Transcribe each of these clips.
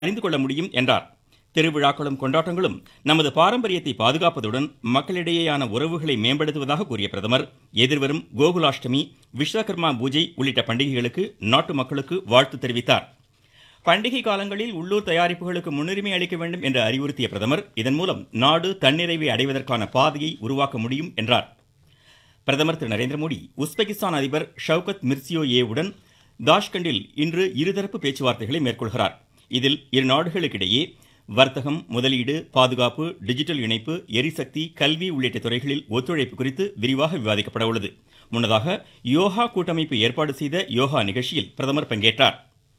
அறிந்து கொள்ள முடியும் என்றார் திருவிழாக்களும் கொண்டாட்டங்களும் நமது பாரம்பரியத்தை பாதுகாப்பதுடன் மக்களிடையேயான உறவுகளை மேம்படுத்துவதாக கூறிய பிரதமர் எதிர்வரும் கோகுலாஷ்டமி விஸ்வகர்மா பூஜை உள்ளிட்ட பண்டிகைகளுக்கு நாட்டு மக்களுக்கு வாழ்த்து தெரிவித்தார் பண்டிகை காலங்களில் உள்ளூர் தயாரிப்புகளுக்கு முன்னுரிமை அளிக்க வேண்டும் என்று அறிவுறுத்திய பிரதமர் இதன் மூலம் நாடு தன்னிறைவை அடைவதற்கான பாதையை உருவாக்க முடியும் என்றார் பிரதமர் திரு நரேந்திர மோடி உஸ்பெகிஸ்தான் அதிபர் ஷவுகத் மிர்சியோயேவுடன் தாஷ்கண்டில் இன்று இருதரப்பு பேச்சுவார்த்தைகளை மேற்கொள்கிறார் இதில் இரு நாடுகளுக்கிடையே வர்த்தகம் முதலீடு பாதுகாப்பு டிஜிட்டல் இணைப்பு எரிசக்தி கல்வி உள்ளிட்ட துறைகளில் ஒத்துழைப்பு குறித்து விரிவாக விவாதிக்கப்பட உள்ளது முன்னதாக யோகா கூட்டமைப்பு ஏற்பாடு செய்த யோகா நிகழ்ச்சியில் பிரதமர் பங்கேற்றார்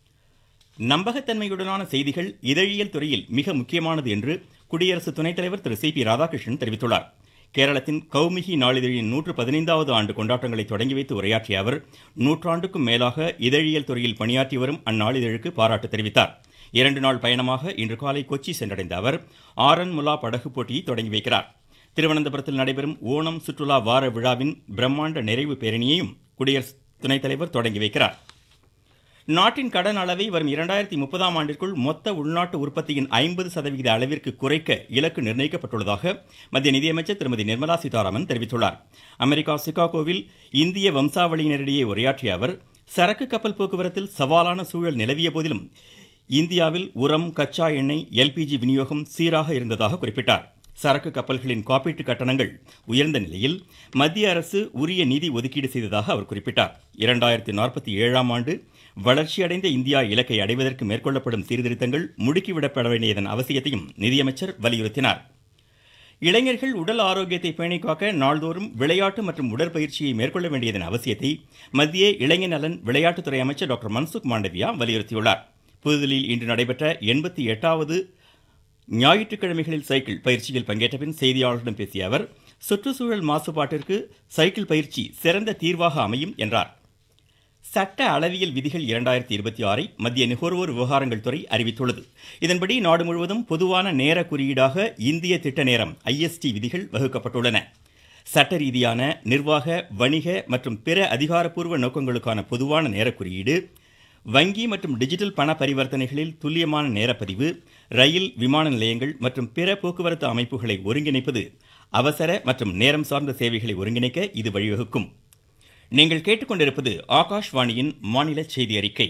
நம்பகத்தன்மையுடனான செய்திகள் இதழியல் துறையில் மிக முக்கியமானது என்று குடியரசு துணைத் தலைவர் திரு சி பி ராதாகிருஷ்ணன் தெரிவித்துள்ளார் கேரளத்தின் கௌமிகி நாளிதழின் நூற்று பதினைந்தாவது ஆண்டு கொண்டாட்டங்களை தொடங்கி வைத்து உரையாற்றிய அவர் நூற்றாண்டுக்கும் மேலாக இதழியல் துறையில் பணியாற்றி வரும் அந்நாளிதழுக்கு பாராட்டு தெரிவித்தார் இரண்டு நாள் பயணமாக இன்று காலை கொச்சி சென்றடைந்த அவர் ஆரன் முலா படகு போட்டியை தொடங்கி வைக்கிறார் திருவனந்தபுரத்தில் நடைபெறும் ஓணம் சுற்றுலா வார விழாவின் பிரம்மாண்ட நிறைவு பேரணியையும் குடியரசு துணைத் தலைவர் தொடங்கி வைக்கிறார் நாட்டின் கடன் அளவை வரும் இரண்டாயிரத்தி முப்பதாம் ஆண்டிற்குள் மொத்த உள்நாட்டு உற்பத்தியின் ஐம்பது சதவிகித அளவிற்கு குறைக்க இலக்கு நிர்ணயிக்கப்பட்டுள்ளதாக மத்திய நிதியமைச்சர் திருமதி நிர்மலா சீதாராமன் தெரிவித்துள்ளார் அமெரிக்கா சிகாகோவில் இந்திய வம்சாவளியினரிடையே உரையாற்றிய அவர் சரக்கு கப்பல் போக்குவரத்தில் சவாலான சூழல் நிலவிய போதிலும் இந்தியாவில் உரம் கச்சா எண்ணெய் எல்பிஜி விநியோகம் சீராக இருந்ததாக குறிப்பிட்டார் சரக்கு கப்பல்களின் காப்பீட்டு கட்டணங்கள் உயர்ந்த நிலையில் மத்திய அரசு உரிய நிதி ஒதுக்கீடு செய்ததாக அவர் குறிப்பிட்டார் இரண்டாயிரத்தி நாற்பத்தி ஏழாம் ஆண்டு வளர்ச்சியடைந்த இந்தியா இலக்கை அடைவதற்கு மேற்கொள்ளப்படும் சீர்திருத்தங்கள் முடுக்கிவிடப்பட வேண்டியதன் அவசியத்தையும் நிதியமைச்சர் வலியுறுத்தினார் இளைஞர்கள் உடல் ஆரோக்கியத்தை பேணிக் காக்க நாள்தோறும் விளையாட்டு மற்றும் உடற்பயிற்சியை மேற்கொள்ள வேண்டியதன் அவசியத்தை மத்திய இளைஞர் நலன் விளையாட்டுத்துறை அமைச்சர் டாக்டர் மன்சுக் மாண்டவியா வலியுறுத்தியுள்ளார் புதுதில்லியில் இன்று நடைபெற்ற எண்பத்தி எட்டாவது ஞாயிற்றுக்கிழமைகளில் சைக்கிள் பயிற்சியில் பங்கேற்ற பின் செய்தியாளர்களிடம் பேசிய அவர் சுற்றுச்சூழல் மாசுபாட்டிற்கு சைக்கிள் பயிற்சி சிறந்த தீர்வாக அமையும் என்றார் சட்ட அளவியல் விதிகள் இரண்டாயிரத்தி இருபத்தி ஆறை மத்திய நுகர்வோர் விவகாரங்கள் துறை அறிவித்துள்ளது இதன்படி நாடு முழுவதும் பொதுவான நேர குறியீடாக இந்திய திட்ட நேரம் ஐஎஸ்டி விதிகள் வகுக்கப்பட்டுள்ளன சட்ட ரீதியான நிர்வாக வணிக மற்றும் பிற அதிகாரப்பூர்வ நோக்கங்களுக்கான பொதுவான நேர குறியீடு வங்கி மற்றும் டிஜிட்டல் பண பரிவர்த்தனைகளில் துல்லியமான நேரப்பதிவு ரயில் விமான நிலையங்கள் மற்றும் பிற போக்குவரத்து அமைப்புகளை ஒருங்கிணைப்பது அவசர மற்றும் நேரம் சார்ந்த சேவைகளை ஒருங்கிணைக்க இது வழிவகுக்கும் நீங்கள் கேட்டுக்கொண்டிருப்பது ஆகாஷ்வாணியின் மாநில செய்தி அறிக்கை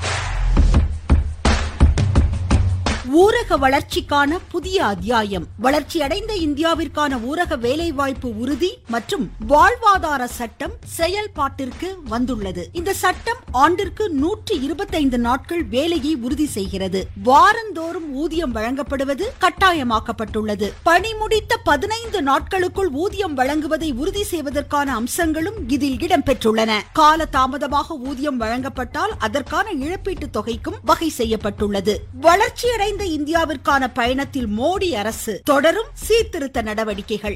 ஊரக வளர்ச்சிக்கான புதிய அத்தியாயம் வளர்ச்சியடைந்த இந்தியாவிற்கான ஊரக வேலைவாய்ப்பு உறுதி மற்றும் வாழ்வாதார சட்டம் செயல்பாட்டிற்கு வந்துள்ளது இந்த சட்டம் ஆண்டிற்கு நூற்றி இருபத்தைந்து நாட்கள் வேலையை உறுதி செய்கிறது வாரந்தோறும் ஊதியம் வழங்கப்படுவது கட்டாயமாக்கப்பட்டுள்ளது பணி முடித்த பதினைந்து நாட்களுக்குள் ஊதியம் வழங்குவதை உறுதி செய்வதற்கான அம்சங்களும் இதில் இடம்பெற்றுள்ளன கால தாமதமாக ஊதியம் வழங்கப்பட்டால் அதற்கான இழப்பீட்டு தொகைக்கும் வகை செய்யப்பட்டுள்ளது வளர்ச்சியடைந்த வளர்ந்த இந்தியாவிற்கான பயணத்தில் மோடி அரசு தொடரும் சீர்திருத்த நடவடிக்கைகள்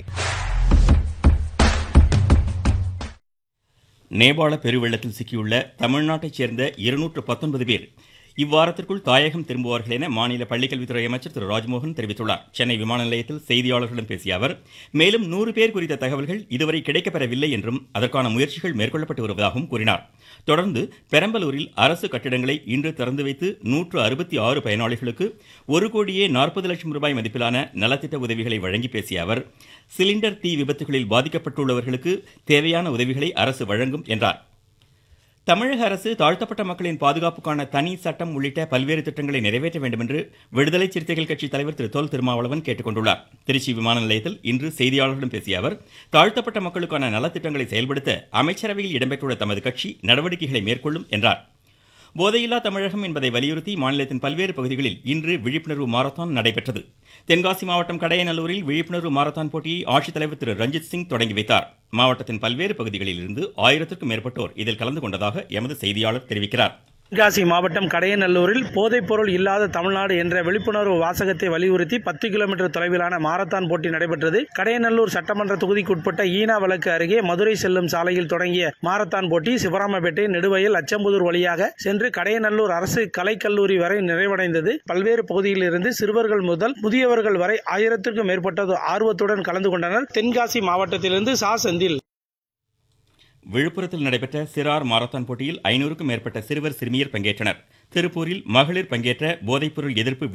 நேபாள பெருவெள்ளத்தில் சிக்கியுள்ள தமிழ்நாட்டைச் சேர்ந்த இருநூற்று பத்தொன்பது பேர் இவ்வாரத்திற்குள் தாயகம் திரும்புவார்கள் என மாநில பள்ளிக்கல்வித்துறை அமைச்சர் திரு ராஜ்மோகன் தெரிவித்துள்ளார் சென்னை விமான நிலையத்தில் செய்தியாளர்களிடம் பேசிய அவர் மேலும் நூறு பேர் குறித்த தகவல்கள் இதுவரை கிடைக்கப்பெறவில்லை என்றும் அதற்கான முயற்சிகள் மேற்கொள்ளப்பட்டு வருவதாகவும் கூறினார் தொடர்ந்து பெரம்பலூரில் அரசு கட்டிடங்களை இன்று திறந்து வைத்து நூற்று அறுபத்தி ஆறு பயனாளிகளுக்கு ஒரு கோடியே நாற்பது லட்சம் ரூபாய் மதிப்பிலான நலத்திட்ட உதவிகளை வழங்கி பேசிய அவர் சிலிண்டர் தீ விபத்துகளில் பாதிக்கப்பட்டுள்ளவர்களுக்கு தேவையான உதவிகளை அரசு வழங்கும் என்றார் தமிழக அரசு தாழ்த்தப்பட்ட மக்களின் பாதுகாப்புக்கான தனி சட்டம் உள்ளிட்ட பல்வேறு திட்டங்களை நிறைவேற்ற வேண்டும் என்று விடுதலை சிறுத்தைகள் கட்சி தலைவர் திரு தொல் திருமாவளவன் கேட்டுக்கொண்டுள்ளார் திருச்சி விமான நிலையத்தில் இன்று செய்தியாளர்களிடம் பேசிய அவர் தாழ்த்தப்பட்ட மக்களுக்கான நலத்திட்டங்களை செயல்படுத்த அமைச்சரவையில் இடம்பெற்றுள்ள தமது கட்சி நடவடிக்கைகளை மேற்கொள்ளும் என்றார் போதையில்லா தமிழகம் என்பதை வலியுறுத்தி மாநிலத்தின் பல்வேறு பகுதிகளில் இன்று விழிப்புணர்வு மாரத்தான் நடைபெற்றது தென்காசி மாவட்டம் கடையநல்லூரில் விழிப்புணர்வு மாரத்தான் போட்டியை ஆட்சித்தலைவர் திரு ரஞ்சித் சிங் தொடங்கி வைத்தார் மாவட்டத்தின் பல்வேறு பகுதிகளில் இருந்து ஆயிரத்திற்கும் மேற்பட்டோர் இதில் கலந்து கொண்டதாக எமது செய்தியாளர் தெரிவிக்கிறார் தென்காசி மாவட்டம் கடையநல்லூரில் போதைப் பொருள் இல்லாத தமிழ்நாடு என்ற விழிப்புணர்வு வாசகத்தை வலியுறுத்தி பத்து கிலோமீட்டர் தொலைவிலான மாரத்தான் போட்டி நடைபெற்றது கடையநல்லூர் சட்டமன்ற தொகுதிக்குட்பட்ட ஈனா வழக்கு அருகே மதுரை செல்லும் சாலையில் தொடங்கிய மாரத்தான் போட்டி சிவராமபேட்டை நெடுவயல் அச்சம்புதூர் வழியாக சென்று கடையநல்லூர் அரசு கலைக்கல்லூரி வரை நிறைவடைந்தது பல்வேறு பகுதியிலிருந்து சிறுவர்கள் முதல் முதியவர்கள் வரை ஆயிரத்திற்கும் மேற்பட்டது ஆர்வத்துடன் கலந்து கொண்டனர் தென்காசி மாவட்டத்திலிருந்து சா செந்தில் விழுப்புரத்தில் நடைபெற்ற சிறார் மாரத்தான் போட்டியில் ஐநூறுக்கும் மேற்பட்ட சிறுவர் சிறுமியர் பங்கேற்றனர் திருப்பூரில் மகளிர் பங்கேற்ற போதைப்பொருள் எதிர்ப்பு